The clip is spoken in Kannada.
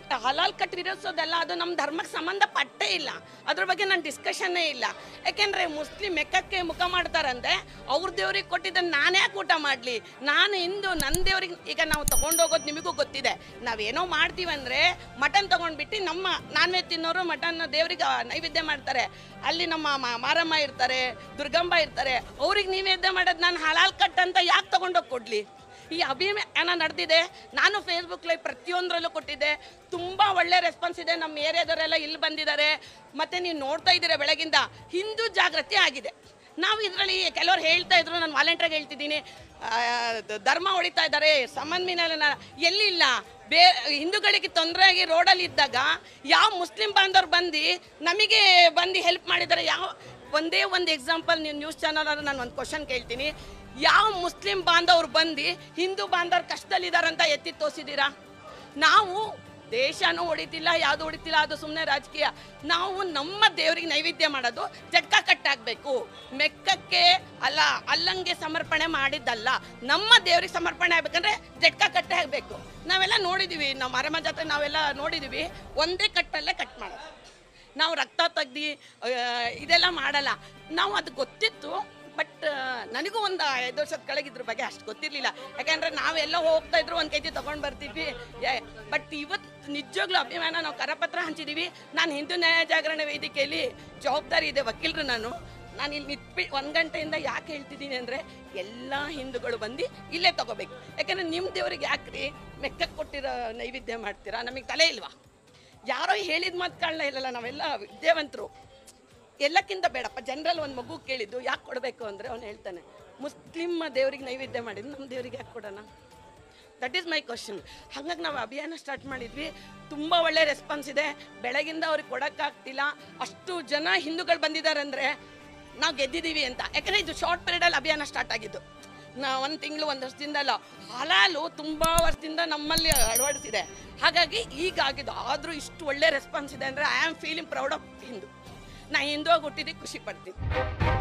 ಹಲಾಲ್ ಕಟ್ ವಿರೋಧಿಸೋದೆಲ್ಲ ಅದು ನಮ್ಮ ಧರ್ಮಕ್ಕೆ ಸಂಬಂಧಪಟ್ಟೇ ಇಲ್ಲ ಅದ್ರ ಬಗ್ಗೆ ನಾನು ಡಿಸ್ಕಷನ್ನೇ ಇಲ್ಲ ಯಾಕೆಂದರೆ ಮುಸ್ಲಿಂ ಮೆಕ್ಕಕ್ಕೆ ಮುಖ ಮಾಡ್ತಾರಂತೆ ಅವ್ರ ದೇವ್ರಿಗೆ ಕೊಟ್ಟಿದ್ದನ್ನು ನಾನು ಯಾಕೆ ಊಟ ಮಾಡಲಿ ನಾನು ಇಂದು ನನ್ನ ದೇವ್ರಿಗೆ ಈಗ ನಾವು ತೊಗೊಂಡೋಗೋದು ನಿಮಗೂ ಗೊತ್ತಿದೆ ನಾವೇನೋ ಮಾಡ್ತೀವಂದರೆ ಮಟನ್ ತೊಗೊಂಡ್ಬಿಟ್ಟು ನಮ್ಮ ನಾನ್ ವೆಜ್ ತಿನ್ನೋರು ಮಟನ್ ದೇವ್ರಿಗೆ ನೈವೇದ್ಯ ಮಾಡ್ತಾರೆ ಅಲ್ಲಿ ನಮ್ಮ ಮ- ಮಾರಮ್ಮ ಇರ್ತಾರೆ ದುರ್ಗಂಬ ಇರ್ತಾರೆ ಅವ್ರಿಗೆ ನೈವೇದ್ಯ ಮಾಡೋದು ನಾನು ಹಲಾಲ್ ಕಟ್ ಅಂತ ಯಾಕೆ ತೊಗೊಂಡೋಗಿ ಕೊಡಲಿ ಈ ಅಭಿಯಾನ ನಡೆದಿದೆ ನಾನು ಫೇಸ್ಬುಕ್ ಲೈವ್ ಪ್ರತಿಯೊಂದರಲ್ಲೂ ಕೊಟ್ಟಿದ್ದೆ ತುಂಬ ಒಳ್ಳೆ ರೆಸ್ಪಾನ್ಸ್ ಇದೆ ನಮ್ಮ ಏರಿಯಾದವರೆಲ್ಲ ಇಲ್ಲಿ ಬಂದಿದ್ದಾರೆ ಮತ್ತು ನೀವು ನೋಡ್ತಾ ಇದ್ದೀರಾ ಬೆಳಗಿಂದ ಹಿಂದೂ ಜಾಗೃತಿ ಆಗಿದೆ ನಾವು ಇದರಲ್ಲಿ ಕೆಲವರು ಹೇಳ್ತಾ ಇದ್ರು ನಾನು ವಾಲಂಟಿಯರ್ಗೆ ಹೇಳ್ತಿದ್ದೀನಿ ಆ, ದ- ಧರ್ಮ ಹೊಡಿತಾ ಇದ್ದಾರೆ ಸಂಬಂಧ ಮೀನೆಲ್ಲ ಎಲ್ಲಿ ಇಲ್ಲ ಬೇ ಹಿಂದೂಗಳಿಗೆ ತೊಂದರೆ ಆಗಿ ರೋಡಲ್ಲಿ ಇದ್ದಾಗ ಯಾವ ಮುಸ್ಲಿಂ ಬಾಂಧವ್ರು ಬಂದು ನಮಗೆ ಬಂದು ಹೆಲ್ಪ್ ಮಾಡಿದ್ದಾರೆ ಯಾವ ಒಂದೇ ಒಂದು ಎಕ್ಸಾಂಪಲ್ ನೀವು ನ್ಯೂಸ್ ಚಾನಲ್ ನಾನು ಒಂದು ಕ್ವಶನ್ ಕೇಳ್ತೀನಿ ಯಾವ ಮುಸ್ಲಿಂ ಬಾಂಧವ್ರು ಬಂದು ಹಿಂದೂ ಬಾಂಧವ್ರು ಕಷ್ಟದಲ್ಲಿದ್ದಾರಂತ ಎತ್ತಿ ತೋರಿಸಿದ್ದೀರಾ ನಾವು ದೇಶನೂ ಹೊಡಿತಿಲ್ಲ ಯಾವುದು ಹೊಡಿತಿಲ್ಲ ಅದು ಸುಮ್ಮನೆ ರಾಜಕೀಯ ನಾವು ನಮ್ಮ ದೇವರಿಗೆ ನೈವೇದ್ಯ ಮಾಡೋದು ಜಟ್ಕ ಕಟ್ಟಾಗಬೇಕು ಮೆಕ್ಕಕ್ಕೆ ಅಲ್ಲ ಅಲ್ಲಂಗೆ ಸಮರ್ಪಣೆ ಮಾಡಿದ್ದಲ್ಲ ನಮ್ಮ ದೇವ್ರಿಗೆ ಸಮರ್ಪಣೆ ಆಗ್ಬೇಕಂದ್ರೆ ಜಟ್ಕ ಕಟ್ಟೆ ಆಗಬೇಕು ನಾವೆಲ್ಲ ನೋಡಿದ್ದೀವಿ ನಾವು ಮಾರಮ್ಮ ಜಾತ್ರೆ ನಾವೆಲ್ಲ ನೋಡಿದ್ದೀವಿ ಒಂದೇ ಕಟ್ಟಲ್ಲೇ ಕಟ್ ಮಾಡೋದು ನಾವು ರಕ್ತ ತೆಗ್ದು ಇದೆಲ್ಲ ಮಾಡಲ್ಲ ನಾವು ಅದು ಗೊತ್ತಿತ್ತು ಬಟ್ ನನಗೂ ಒಂದು ಐದು ವರ್ಷದ ಕೆಳಗೆ ಇದ್ರ ಬಗ್ಗೆ ಅಷ್ಟು ಗೊತ್ತಿರಲಿಲ್ಲ ಯಾಕಂದ್ರೆ ನಾವೆಲ್ಲ ಹೋಗ್ತಾ ಇದ್ರು ಒಂದು ಕೆ ಜಿ ತೊಗೊಂಡು ಬರ್ತಿದ್ವಿ ಬಟ್ ಇವತ್ತು ನಿಜವಾಗ್ಲೂ ಅಭಿಮಾನ ನಾವು ಕರಪತ್ರ ಹಂಚಿದ್ದೀವಿ ನಾನು ಹಿಂದೂ ನ್ಯಾಯ ಜಾಗರಣೆ ವೇದಿಕೆಯಲ್ಲಿ ಜವಾಬ್ದಾರಿ ಇದೆ ವಕೀಲರು ನಾನು ನಾನು ಇಲ್ಲಿ ನಿಂತ್ಬಿ ಒಂದು ಗಂಟೆಯಿಂದ ಯಾಕೆ ಹೇಳ್ತಿದ್ದೀನಿ ಅಂದರೆ ಎಲ್ಲ ಹಿಂದೂಗಳು ಬಂದು ಇಲ್ಲೇ ತಗೋಬೇಕು ಯಾಕಂದರೆ ನಿಮ್ಮ ದೇವ್ರಿಗೆ ಯಾಕ್ರಿ ಮೆಕ್ಕಕ್ಕೆ ಕೊಟ್ಟಿರೋ ನೈವೇದ್ಯ ಮಾಡ್ತೀರಾ ನಮಗೆ ತಲೆ ಇಲ್ವಾ ಯಾರೋ ಹೇಳಿದ ಮಾತು ಕಾರಣ ಇಲ್ಲಲ್ಲ ನಾವೆಲ್ಲ ವಿದ್ಯಾವಂತರು ಎಲ್ಲಕ್ಕಿಂತ ಬೇಡಪ್ಪ ಜನರಲ್ ಒಂದು ಮಗು ಕೇಳಿದ್ದು ಯಾಕೆ ಕೊಡಬೇಕು ಅಂದರೆ ಅವ್ನು ಹೇಳ್ತಾನೆ ಮುಸ್ಲಿಂ ದೇವರಿಗೆ ನೈವೇದ್ಯ ಮಾಡಿದ್ದು ನಮ್ಮ ದೇವರಿಗೆ ಯಾಕೆ ಕೊಡೋಣ ದಟ್ ಈಸ್ ಮೈ ಕ್ವಶನ್ ಹಾಗಾಗಿ ನಾವು ಅಭಿಯಾನ ಸ್ಟಾರ್ಟ್ ಮಾಡಿದ್ವಿ ತುಂಬ ಒಳ್ಳೆ ರೆಸ್ಪಾನ್ಸ್ ಇದೆ ಬೆಳಗಿಂದ ಅವ್ರಿಗೆ ಕೊಡೋಕ್ಕಾಗ್ತಿಲ್ಲ ಅಷ್ಟು ಜನ ಹಿಂದೂಗಳು ಬಂದಿದ್ದಾರೆ ಅಂದರೆ ನಾವು ಗೆದ್ದಿದ್ದೀವಿ ಅಂತ ಯಾಕಂದರೆ ಇದು ಶಾರ್ಟ್ ಪೀರಿಯಡಲ್ಲಿ ಅಭಿಯಾನ ಸ್ಟಾರ್ಟ್ ಆಗಿದ್ದು ನಾ ಒಂದು ತಿಂಗಳು ಒಂದು ವರ್ಷದಿಂದ ಅಲ್ಲ ಹಲಾಲು ತುಂಬ ವರ್ಷದಿಂದ ನಮ್ಮಲ್ಲಿ ಅಳವಡಿಸಿದೆ ಹಾಗಾಗಿ ಈಗ ಆಗಿದ್ದು ಆದರೂ ಇಷ್ಟು ಒಳ್ಳೆ ರೆಸ್ಪಾನ್ಸ್ ಇದೆ ಅಂದರೆ I am feeling proud of Hindu ನಾ ಹಿಂದೂ ಆಗಿ ಹುಟ್ಟಿದ್ದಕ್ಕೆ ಖುಷಿ ಪಡ್ತೀನಿ